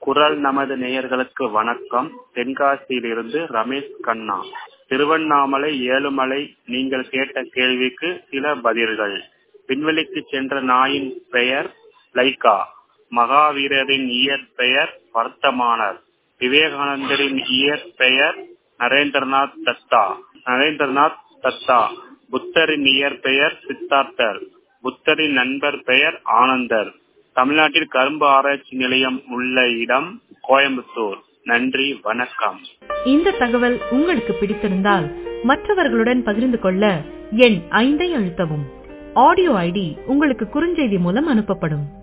குரல் நமது நேயர்களுக்கு வணக்கம் தென்காசியிலிருந்து ரமேஷ் கண்ணா திருவண்ணாமலை ஏழுமலை நீங்கள் கேட்ட கேள்விக்கு சில பதில்கள் விண்வெளிக்கு சென்ற நாயின் பெயர் லைகா மகாவீரரின் இயற்பெயர் வர்த்தமானர் விவேகானந்தரின் இயற்பெயர் நரேந்திரநாத் தத்தா நரேந்திரநாத் தத்தா புத்தரின் இயற்பெயர் சித்தார்த்தர் புத்தரின் நண்பர் பெயர் ஆனந்தர் தமிழ்நாட்டில் கரும்பு ஆராய்ச்சி நிலையம் உள்ள இடம் கோயம்புத்தூர் நன்றி வணக்கம் இந்த தகவல் உங்களுக்கு பிடித்திருந்தால் மற்றவர்களுடன் பகிர்ந்து கொள்ள எண் ஐந்தை அழுத்தவும் ஆடியோ ஐடி உங்களுக்கு குறுஞ்செய்தி மூலம் அனுப்பப்படும்